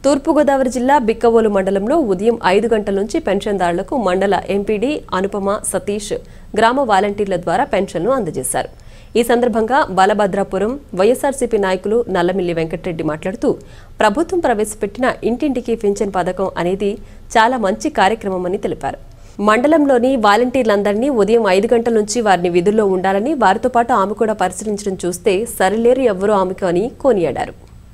తూర్పుగోదావరి జిల్లా బిక్కవోలు మండలంలో ఉదయం ఐదు గంటల నుంచి పెన్షన్దారులకు మండల ఎంపీడీ అనుపమ సతీష్ గ్రామ వాలంటీర్ల ద్వారా పెన్షన్లు అందజేశారు ఈ సందర్భంగా బలభద్రాపురం వైఎస్ఆర్సీపీ నాయకులు నల్లమిల్లి వెంకటరెడ్డి మాట్లాడుతూ ప్రభుత్వం ప్రవేశపెట్టిన ఇంటింటికి పింఛన్ పథకం అనేది చాలా మంచి కార్యక్రమమని తెలిపారు మండలంలోని వాలంటీర్లందరినీ ఉదయం ఐదు గంటల నుంచి వారిని విధుల్లో ఉండాలని వారితో పాటు ఆమె కూడా పరిశీలించడం చూస్తే సరిలేరు ఎవ్వరూ ఆమెకు అని కొనియాడారు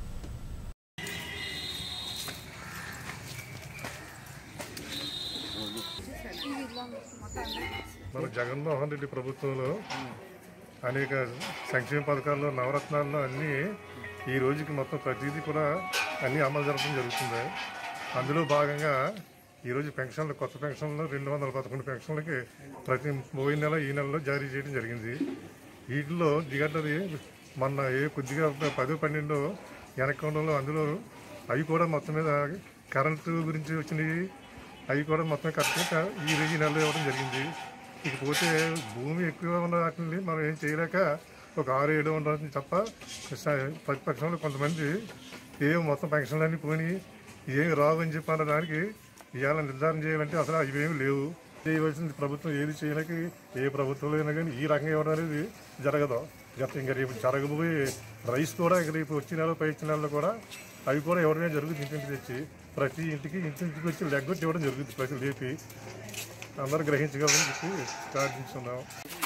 మన జగన్మోహన్ రెడ్డి ప్రభుత్వంలో అనేక సంక్షేమ పథకాల్లో నవరత్నాల్లో అన్నీ ఈ రోజుకి మొత్తం ప్రతిదీ కూడా అన్నీ అమలు జరపడం జరుగుతుంది అందులో భాగంగా ఈరోజు పెన్షన్లు కొత్త పెన్షన్లు రెండు వందల పదకొండు పెన్షన్లకి ప్రతి పోయిన నెల ఈ నెలలో జారీ చేయడం జరిగింది వీటిలో దిగట్టది మొన్న ఏ కొద్దిగా పదో పన్నెండు వెనక్కంలో అందులో అవి కూడా మొత్తం మీద కరెంటు గురించి వచ్చినవి అవి కూడా మొత్తం కరెక్ట్గా ఈ ఈ నెలలో ఇవ్వడం జరిగింది ఇకపోతే భూమి ఎక్కువ ఉన్న వాటిని మనం ఏం చేయలేక ఒక ఆరు ఏడు ఉండడం తప్ప స- ప్రతిపక్షంలో కొంతమంది ఏం మొత్తం పెన్షన్లన్నీ పోయి ఏం రావు అని చెప్పి అన్న దానికి ఇవాళ నిర్ధారణ చేయాలంటే అసలు ఇవేమి లేవు చేయవలసింది ప్రభుత్వం ఏది చేయలేక ఏ ప్రభుత్వంలో అయినా కానీ ఈ రకంగా ఇవ్వడం అనేది జరగదు గత ఇంకా రేపు జరగబోయే రైస్ కూడా ఇంక రేపు వచ్చే నెల పై వచ్చే నెలలో కూడా అవి కూడా ఎవరైనా జరుగుతుంది ఇంటింటికి తెచ్చి ప్రతి ఇంటికి ఇంటింటికి వచ్చి లెగ్గొట్టి ఇవ్వడం జరుగుతుంది ప్రతి లేపి అందరూ గ్రహించగలరని చెప్పి ప్రార్థిస్తున్నాం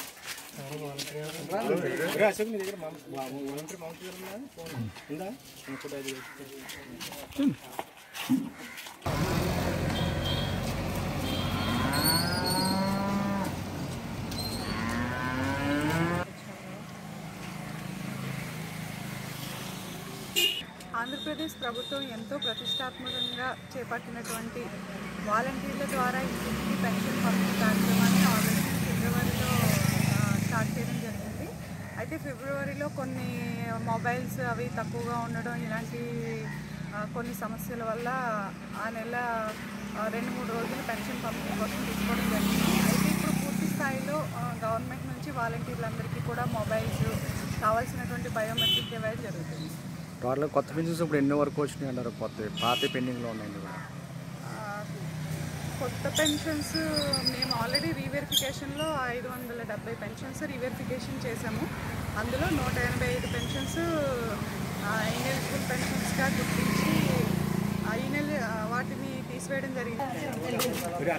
ఆంధ్రప్రదేశ్ ప్రభుత్వం ఎంతో ప్రతిష్టాత్మకంగా చేపట్టినటువంటి వాలంటీర్ల ద్వారా ఇంటికి పెన్షన్ పంపిణీ కార్యక్రమాన్ని ఆల్రెడీ ఫిబ్రవరిలో ఆ, స్టార్ట్ చేయడం జరిగింది అయితే ఫిబ్రవరిలో కొన్ని మొబైల్స్ అవి తక్కువగా ఉండడం ఇలాంటి ఆ, కొన్ని సమస్యల వల్ల ఆ నెల ఆ, రెండు మూడు రోజులు పెన్షన్ పంపిణీ కోసం తీసుకోవడం జరిగింది అయితే ఇప్పుడు పూర్తి స్థాయిలో ఆ, గవర్నమెంట్ నుంచి వాలంటీర్లందరికీ కూడా మొబైల్స్ కావాల్సినటువంటి బయోమెట్రిక్ డివైస్ జరుగుతుంది టోటల్ కొత్త పెన్షన్స్ ఇప్పుడు ఎన్ని వరకు వచ్చినాయి అంటారు కొత్త పాత పెండింగ్లో ఉన్నాయండి కూడా ఆ, కొత్త పెన్షన్స్ మేము ఆల్రెడీ రీవెరిఫికేషన్లో ఐదు వందల డెబ్బై పెన్షన్స్ రీవెరిఫికేషన్ చేశాము అందులో నూట ఎనభై ఐదు పెన్షన్స్ ఇన్ఎలిజిబుల్ పెన్షన్స్గా గుర్తించి ఆ, ఈ నెల ఆ, వాటిని తీసివేయడం జరిగింది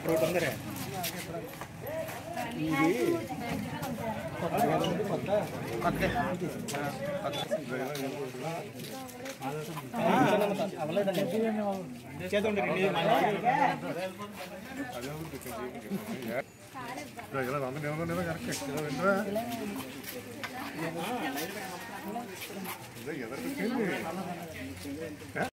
ఇలా వంద నిలబడినా కరెక్ట్ ఇలా వింటరా? ఇదే ఎదరికి వచ్చింది. ఆ?